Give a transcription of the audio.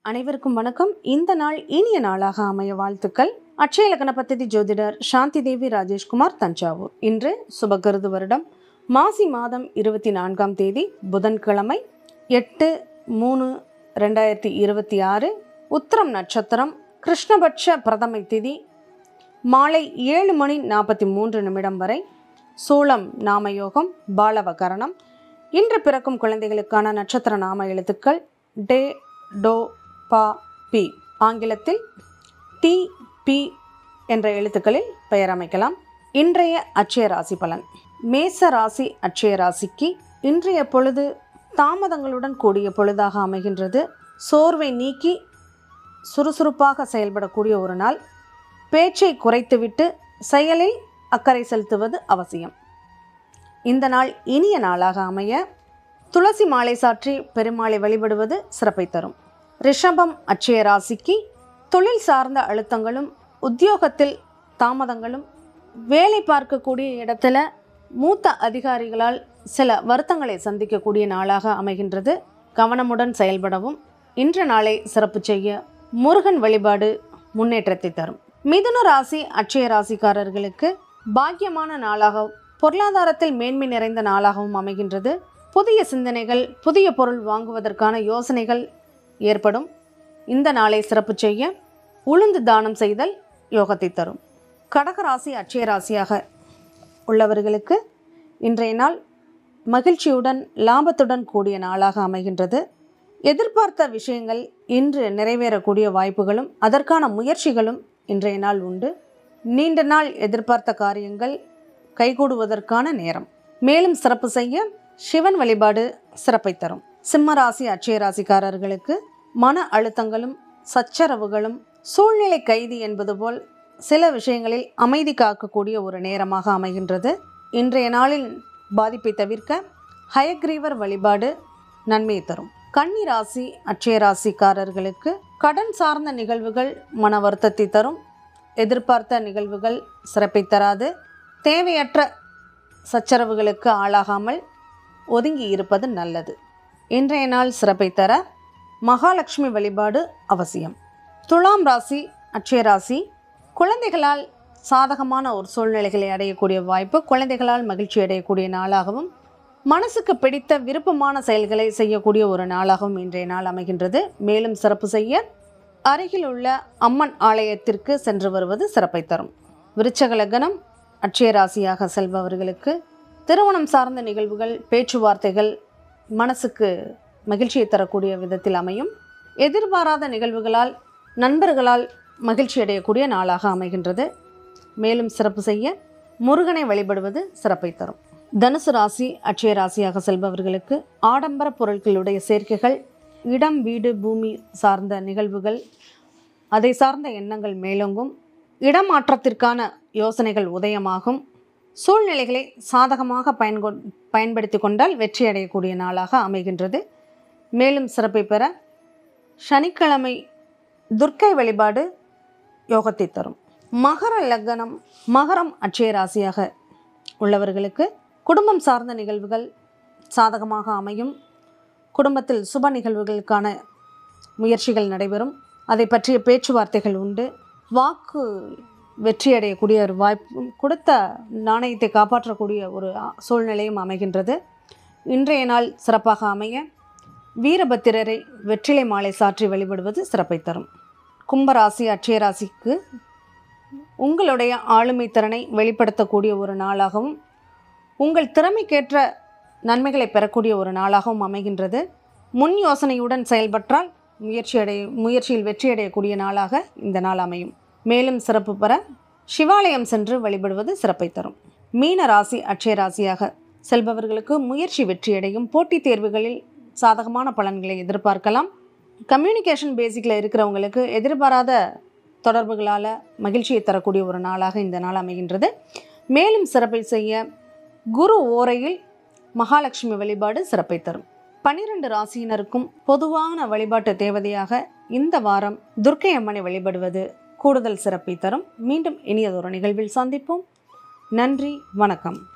அனைவருக்கும் வணக்கம் இந்த நாள் இனிய நாளாக அமைய வாழ்த்துக்கள் அட்சய இலக்கண பத்ததி ஜோதிடர் சாந்தி தேவி ராஜேஷ்குமார் தஞ்சாவூர் இன்று சுபகருது வருடம் மாசி மாதம் இருபத்தி நான்காம் தேதி புதன்கிழமை எட்டு மூணு ரெண்டாயிரத்தி இருபத்தி ஆறு உத்திரம் நட்சத்திரம் கிருஷ்ணபட்ச பிரதமை திதி மாலை ஏழு மணி நாற்பத்தி மூன்று நிமிடம் வரை சூளம் நாமயோகம் பாலவகரணம் இன்று பிறக்கும் குழந்தைகளுக்கான நட்சத்திர நாம எழுத்துக்கள் டே டோ பா பி ஆங்கிலத்தில் டி பி என்ற எழுத்துக்களில் பெயர் அமைக்கலாம் இன்றைய அட்சய ராசி பலன் மேச ராசி அட்சய ராசிக்கு இன்றைய பொழுது தாமதங்களுடன் கூடிய பொழுதாக அமைகின்றது சோர்வை நீக்கி சுறுசுறுப்பாக செயல்படக்கூடிய ஒரு நாள் பேச்சை குறைத்துவிட்டு செயலில் அக்கறை செலுத்துவது அவசியம் இந்த நாள் இனிய நாளாக அமைய துளசி மாலை சாற்றி பெருமாளை வழிபடுவது சிறப்பை தரும் ரிஷபம் அட்சய ராசிக்கு தொழில் சார்ந்த அழுத்தங்களும் உத்தியோகத்தில் தாமதங்களும் வேலை பார்க்கக்கூடிய இடத்துல மூத்த அதிகாரிகளால் சில வருத்தங்களை சந்திக்கக்கூடிய நாளாக அமைகின்றது கவனமுடன் செயல்படவும் இன்ற நாளை சிறப்பு செய்ய முருகன் வழிபாடு முன்னேற்றத்தை தரும் மிதுன ராசி அட்சய ராசிக்காரர்களுக்கு பாக்கியமான நாளாக பொருளாதாரத்தில் மேன்மை நிறைந்த நாளாகவும் அமைகின்றது புதிய சிந்தனைகள் புதிய பொருள் வாங்குவதற்கான யோசனைகள் ஏற்படும் இந்த நாளை சிறப்பு செய்ய உளுந்து தானம் செய்தல் யோகத்தை தரும் கடகராசி அட்சய ராசியாக உள்ளவர்களுக்கு இன்றைய நாள் மகிழ்ச்சியுடன் லாபத்துடன் கூடிய நாளாக அமைகின்றது எதிர்பார்த்த விஷயங்கள் இன்று நிறைவேறக்கூடிய வாய்ப்புகளும் அதற்கான முயற்சிகளும் இன்றைய நாள் உண்டு நீண்ட நாள் எதிர்பார்த்த காரியங்கள் கைகூடுவதற்கான நேரம் மேலும் சிறப்பு செய்ய சிவன் வழிபாடு சிறப்பை தரும் சிம்ம ராசி அட்சய ராசிக்காரர்களுக்கு மன அழுத்தங்களும் சச்சரவுகளும் சூழ்நிலை கைதி என்பது போல் சில விஷயங்களில் அமைதி காக்கக்கூடிய ஒரு நேரமாக அமைகின்றது இன்றைய நாளில் பாதிப்பை தவிர்க்க ஹயக்ரீவர் வழிபாடு நன்மையை தரும் கன்னி ராசி அட்சய ராசிக்காரர்களுக்கு கடன் சார்ந்த நிகழ்வுகள் மன வருத்தத்தை தரும் எதிர்பார்த்த நிகழ்வுகள் சிறப்பை தராது தேவையற்ற சச்சரவுகளுக்கு ஆளாகாமல் ஒதுங்கி இருப்பது நல்லது இன்றைய நாள் சிறப்பை தர மகாலட்சுமி வழிபாடு அவசியம் துலாம் ராசி அட்சய ராசி குழந்தைகளால் சாதகமான ஒரு சூழ்நிலைகளை அடையக்கூடிய வாய்ப்பு குழந்தைகளால் மகிழ்ச்சி அடையக்கூடிய நாளாகவும் மனசுக்கு பிடித்த விருப்பமான செயல்களை செய்யக்கூடிய ஒரு நாளாகவும் இன்றைய நாள் அமைகின்றது மேலும் சிறப்பு செய்ய அருகில் உள்ள அம்மன் ஆலயத்திற்கு சென்று வருவது சிறப்பை தரும் விருச்சக லக்னம் அட்சய ராசியாக செல்பவர்களுக்கு திருமணம் சார்ந்த நிகழ்வுகள் பேச்சுவார்த்தைகள் மனசுக்கு மகிழ்ச்சியை தரக்கூடிய விதத்தில் அமையும் எதிர்பாராத நிகழ்வுகளால் நண்பர்களால் மகிழ்ச்சி அடையக்கூடிய நாளாக அமைகின்றது மேலும் சிறப்பு செய்ய முருகனை வழிபடுவது சிறப்பை தரும் தனுசு ராசி அட்சய ராசியாக செல்பவர்களுக்கு ஆடம்பர பொருட்களுடைய சேர்க்கைகள் இடம் வீடு பூமி சார்ந்த நிகழ்வுகள் அதை சார்ந்த எண்ணங்கள் மேலோங்கும் இடமாற்றத்திற்கான யோசனைகள் உதயமாகும் சூழ்நிலைகளை சாதகமாக பயன்கொ பயன்படுத்தி கொண்டால் வெற்றி அடையக்கூடிய நாளாக அமைகின்றது மேலும் சிறப்பை பெற சனிக்கிழமை துர்க்கை வழிபாடு யோகத்தை தரும் மகர லக்னம் மகரம் அட்சய ராசியாக உள்ளவர்களுக்கு குடும்பம் சார்ந்த நிகழ்வுகள் சாதகமாக அமையும் குடும்பத்தில் சுப நிகழ்வுகளுக்கான முயற்சிகள் நடைபெறும் அதை பற்றிய பேச்சுவார்த்தைகள் உண்டு வாக்கு வெற்றி அடையக்கூடிய ஒரு வாய்ப்பு கொடுத்த நாணயத்தை காப்பாற்றக்கூடிய ஒரு சூழ்நிலையும் அமைகின்றது இன்றைய நாள் சிறப்பாக அமைய வீரபத்திரரை வெற்றிலை மாலை சாற்றி வழிபடுவது சிறப்பை தரும் கும்பராசி அட்சய ராசிக்கு உங்களுடைய ஆளுமை திறனை வெளிப்படுத்தக்கூடிய ஒரு நாளாகவும் உங்கள் திறமைக்கேற்ற நன்மைகளை பெறக்கூடிய ஒரு நாளாகவும் அமைகின்றது முன் யோசனையுடன் செயல்பட்டால் முயற்சி அடைய முயற்சியில் வெற்றி அடையக்கூடிய நாளாக இந்த நாள் அமையும் மேலும் சிறப்பு பெற சிவாலயம் சென்று வழிபடுவது சிறப்பை தரும் மீன ராசி அட்சய ராசியாக செல்பவர்களுக்கு முயற்சி வெற்றியடையும் போட்டித் தேர்வுகளில் சாதகமான பலன்களை எதிர்பார்க்கலாம் கம்யூனிகேஷன் பேசிக்கில் இருக்கிறவங்களுக்கு எதிர்பாராத தொடர்புகளால் மகிழ்ச்சியை தரக்கூடிய ஒரு நாளாக இந்த நாள் அமைகின்றது மேலும் சிறப்பை செய்ய குரு ஓரையில் மகாலட்சுமி வழிபாடு சிறப்பை தரும் பன்னிரண்டு ராசியினருக்கும் பொதுவான வழிபாட்டு தேவதையாக இந்த வாரம் துர்க்கை அம்மனை வழிபடுவது கூடுதல் சிறப்பை தரும் மீண்டும் இனியதொரு நிகழ்வில் சந்திப்போம் நன்றி வணக்கம்